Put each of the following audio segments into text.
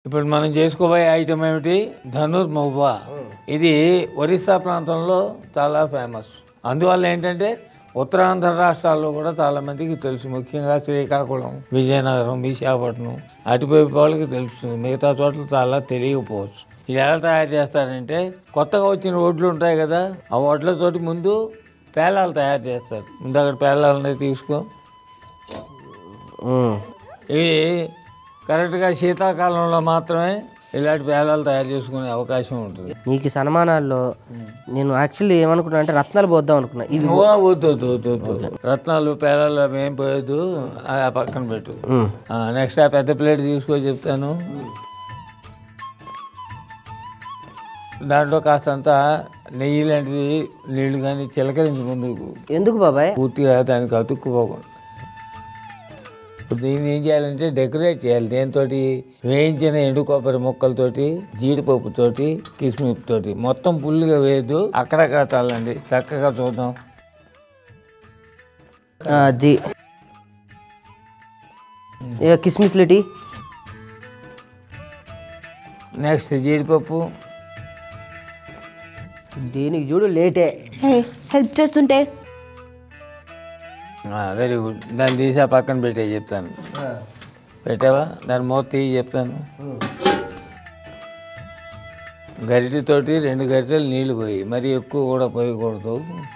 ఇప్పుడు మనం చేసుకోబోయే ఐటమ్ ఏమిటి ధనుర్ మువ్వా ఇది ఒరిస్సా ప్రాంతంలో చాలా ఫేమస్ అందువల్ల ఏంటంటే ఉత్తరాంధ్ర రాష్ట్రాల్లో కూడా చాలా మందికి తెలుసు ముఖ్యంగా శ్రీకాకుళం విజయనగరం విశాఖపట్నం అటువైపు వాళ్ళకి తెలుస్తుంది మిగతా చోట్ల చాలా తెలియకపోవచ్చు ఇది ఎలా తయారు చేస్తారంటే కొత్తగా వచ్చిన వడ్లు ఉంటాయి కదా ఆ వడ్లతోటి ముందు పేలాలు తయారు చేస్తారు ముందు అక్కడ పేలాలని తీసుకో ఉమ్. ఇవి కరెక్ట్గా శీతాకాలంలో మాత్రమే ఇలాంటి పేలాలు తయారు చేసుకునే అవకాశం ఉంటుంది నీకు ఈ సన్మానాల్లో నేను యాక్చువల్లీ ఏమనుకున్నా అంటే రత్నాలు పోద్దాం అనుకున్నా ఇది ఓ, వద్దు వద్దు వద్దు వద్దు రత్నాలు పేలాలు అవి ఏం పోయొద్దు ఆ పక్కన పెట్టు ఉమ్. నెక్స్ట్ ఆ పెద్ద ప్లేట్ తీసుకో చెప్తాను దాంట్లో కాస్తంత నెయ్యి లాంటిది నీళ్లు కానీ చిలకరించి ముందుకు ఎందుకు బాబాయ్ పూర్తిగా దానికి అతుక్కుపోకుండా ఇప్పుడు దీన్ని ఏం చేయాలంటే డెకరేట్ చేయాలి దేంతో వేయించిన ఎండు కొబ్బరి ముక్కలతోటి జీడిపప్పుతోటి కిస్మిస్ తోటి మొత్తం ఫుల్గా వేయద్దు అక్కడక్కడ తల్లండి చక్కగా చూద్దాం ఆ, అది ఇక కిస్మిస్ లేటి నెక్స్ట్ జీడిపప్పు దీనికి చూడు లేటే హెల్ప్ చేస్తుంటే వెరీ గుడ్ దాన్ని తీసి ఆ పక్కన పెట్టే చెప్తాను పెట్టావా దాని మూత తీసి చెప్తాను గరిటెతోటి రెండు గరిటెలు నీళ్లు పోయి మరి ఎక్కువ కూడా పోయకూడదు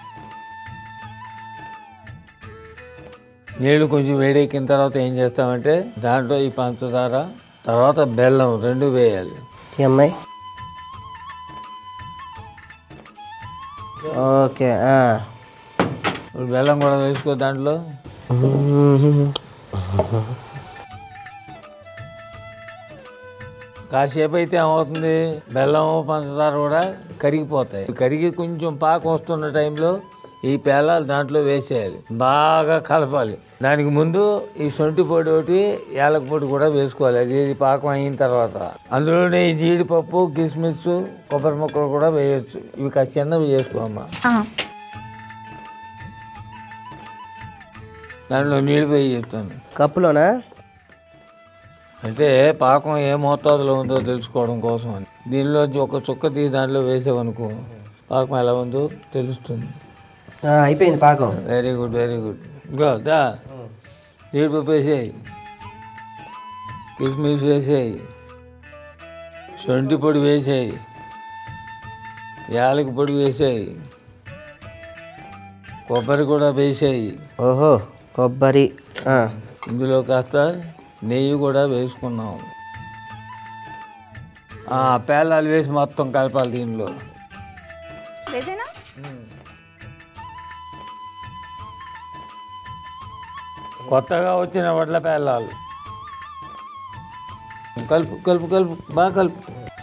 నీళ్లు కొంచెం వేడెక్కిన తర్వాత ఏం చేస్తామంటే దాంట్లో ఈ పంచదార తర్వాత బెల్లం రెండు వేయాలి ఈ అమ్మాయి ఓకే ఆ. ఇప్పుడు బెల్లం కూడా వేసుకో దాంట్లో కాసేపు అయితే ఏమవుతుంది బెల్లం పంచదార కూడా కరిగిపోతాయి కరిగి కొంచెం పాకం వస్తున్న టైంలో ఈ పేలాలు దాంట్లో వేసేయాలి బాగా కలపాలి దానికి ముందు ఈ సొంటి పొడి ఒకటి యాలక పొడి కూడా వేసుకోవాలి అది ఇది పాకం అయిన తర్వాత అందులోనే ఈ జీడిపప్పు కిస్మిస్ కొబ్బరి ముక్కలు కూడా వేయొచ్చు ఇవి కాస్త చిన్నవి చేసుకోమ్మా దాంట్లో నీళ్ళు పోయి చెప్తాను కప్పులోనా అంటే పాకం ఏ మోతాదులో ఉందో తెలుసుకోవడం కోసం అని దీనిలో ఒక చుక్క తీసి దాంట్లో వేసావనుకో పాకం ఎలా ఉందో తెలుస్తుంది ఆ, అయిపోయింది పాకం వెరీ గుడ్ వెరీ గుడ్ ఇంకా దా జీడిపప్పు వేసేయి కిస్మిస్ వేసేయి శొంఠి పొడి వేసేయి యాలకి పొడి వేసేయి కొబ్బరి కూడా వేసేయి ఓహో కొబ్బరి ఆ. ఇందులో కాస్త నెయ్యి కూడా వేసుకున్నాం ఆ, పేలాలు వేసి మొత్తం కలపాలి దీనిలో వేసేనా కొత్తగా వచ్చిన వడ్ల పేలాలు కలుపు కలుపు కలుపు బాగా కలుపు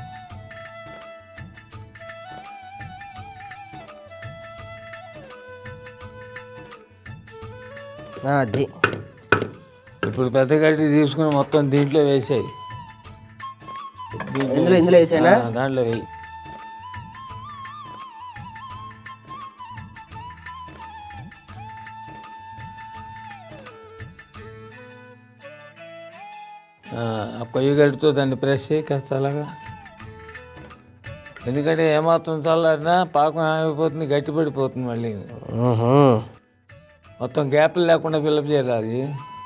ఆ, అది ఇప్పుడు పెద్ద గడ్డి తీసుకుని మొత్తం దీంట్లో వేసాయి ఇందులో ఇందులో వేసానా దాంట్లో వేయి ఆ, ఆ పొయ్యి గడితో దాన్ని ప్రెస్ చేయి కాస్త అలాగా ఎందుకంటే ఏమాత్రం చల్లారినా పాకం ఏమైపోతుంది గట్టి పడిపోతుంది మళ్ళీ ఊహు. మొత్తం గ్యాప్లు లేకుండా ఫిల్అప్ చేయాలి అది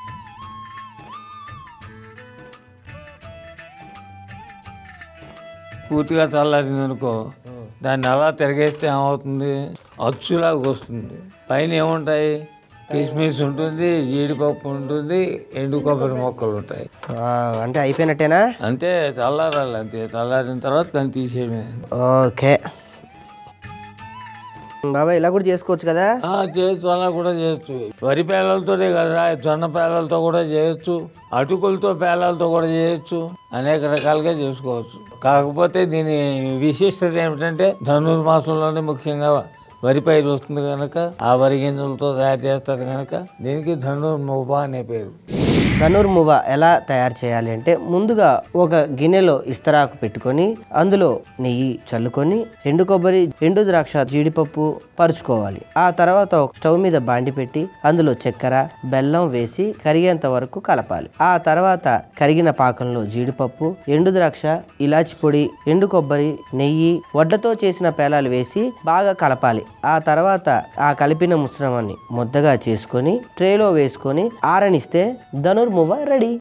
పూర్తిగా చల్లారింది అనుకో దాన్ని అలా తిరగేస్తే ఏమవుతుంది అచ్చులాగా వస్తుంది పైన ఏముంటాయి కిస్మిస్ ఉంటుంది జీడిపప్పు ఉంటుంది ఎండు కొబ్బరి మొక్కలు ఉంటాయి ఆ, అంటే అయిపోయినట్టేనా అంతే చల్లారాలి అంతే చల్లారిన తర్వాత దాన్ని తీసేయడమే ఓకే బాబాయ్ ఇలా కూడా చేసుకోవచ్చు కదా ఆ, చేయొచ్చు అలా కూడా చేయొచ్చు వరి పేలాలతోనే కదా జొన్న పేలాలతో కూడా చేయొచ్చు అటుకులతో పేలాలతో కూడా చేయొచ్చు అనేక రకాలుగా చేసుకోవచ్చు కాకపోతే దీని విశిష్టత ఏమిటంటే ధనుర్మాసంలోనే ముఖ్యంగా వరి పైరు వస్తుంది కనుక ఆ వరి గింజలతో తయారు చేస్తారు కనుక దీనికి ధనుర్మువ్వ అనే పేరు ధనుర్మువ ఎలా తయారు చేయాలి అంటే ముందుగా ఒక గిన్నెలో ఇస్తరాకు పెట్టుకొని అందులో నెయ్యి చల్లుకొని ఎండు కొబ్బరి ఎండు ద్రాక్ష జీడిపప్పు పరుచుకోవాలి ఆ తర్వాత ఒక స్టవ్ మీద బాండి పెట్టి అందులో చక్కెర బెల్లం వేసి కరిగేంత వరకు కలపాలి ఆ తర్వాత కరిగిన పాకంలో జీడిపప్పు ఎండు ద్రాక్ష ఇలాచి పొడి ఎండు కొబ్బరి నెయ్యి వడ్లతో చేసిన పేలాలు వేసి బాగా కలపాలి ఆ తర్వాత ఆ కలిపిన మిశ్రమాన్ని ముద్దగా చేసుకొని ట్రేలో వేసుకొని ఆరనిస్తే ధనుర్మువ రెడీ